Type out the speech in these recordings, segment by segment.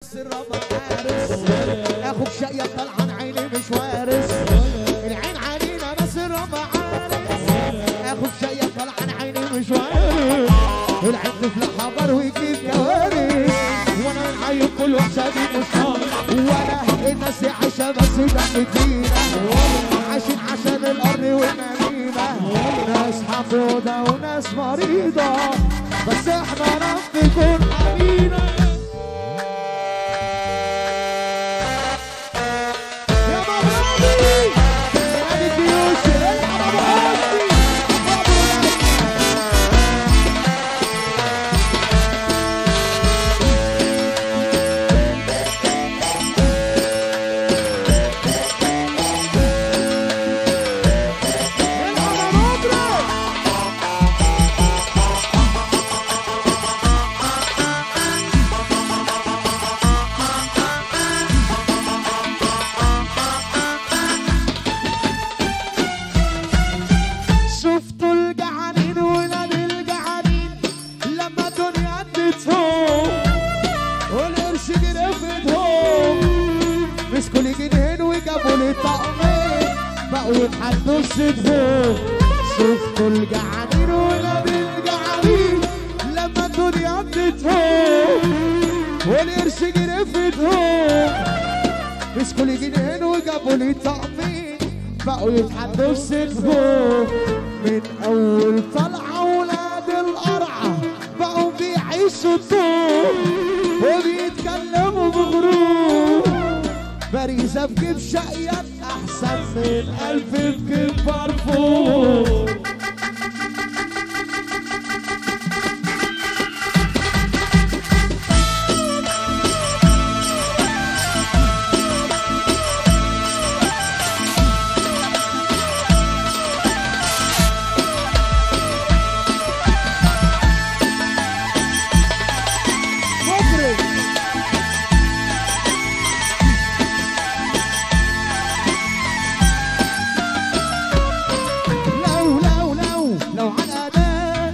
بس الرب حارس اخوك شقية طلعان عيني مش وارث العين علينا بس الرب حارس اخوك شقية طلعان عيني مش وارث العين طفل حمر ويجيب كوارث وانا العين كله حسابي مش وانا الناس عايشة بس دم فينا عايشين عشان الارض والنميمة ناس حفوضة وناس مريضة بس احنا رب يكون حمينا يا مبروكي نادي الجيوش العب ابو حسني العب مبروك شفتوا الجعانين ولاد الجعانين لما الدنيا ادتهم والقرش جرفتهم مسكوا لي جنين وجابوا لي طقمين بقوا يتحدوا صدفهم شفتوا الجعانين ولاد الجعانين لما الدنيا ادتهم والقرش جرفتهم مسكوا لي جنين وجابوا لي طقمين بقوا يتحدوا بصدفهم من اول طلعه ولاد القرعه بقوا بيعيشوا طول وبيتكلموا بغرور باريزة بجيب شقيات احسن من الف بجيب بارفور مجرم لو لو لو لو على ده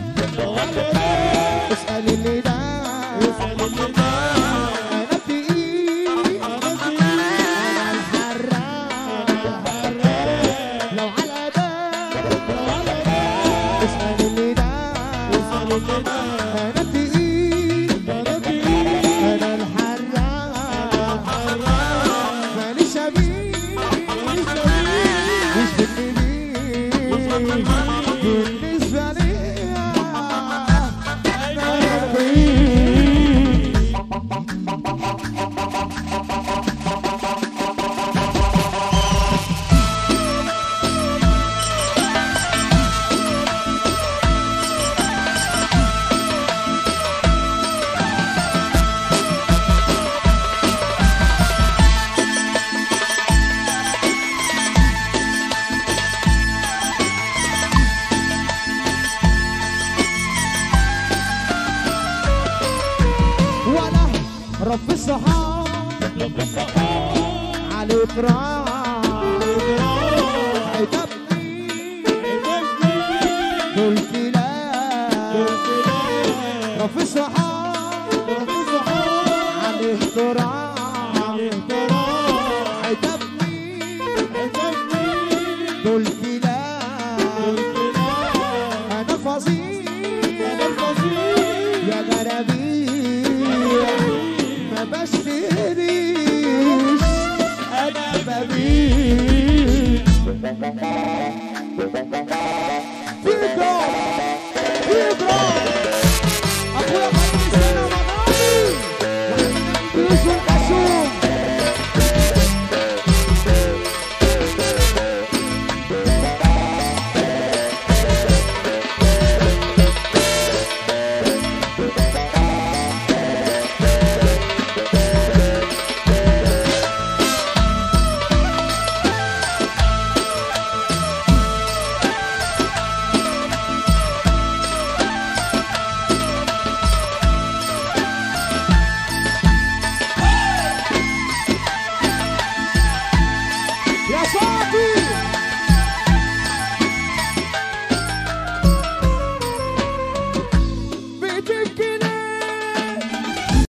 اسأل اللي ده انا التقيل انا الحراق لو على ده اسأل اللي ده انا التقيل انا الحراق مالي شبيه مش بالنبي بالنسبة لي أنا رقيق ولا رب الصحاب عليك راح عتبني دول كلاب رب الصحاب عليه تراب عتبني دول كلاب انا فظيع يا جرابيع ما بشتريش انا ببيع في جول في جول اخويا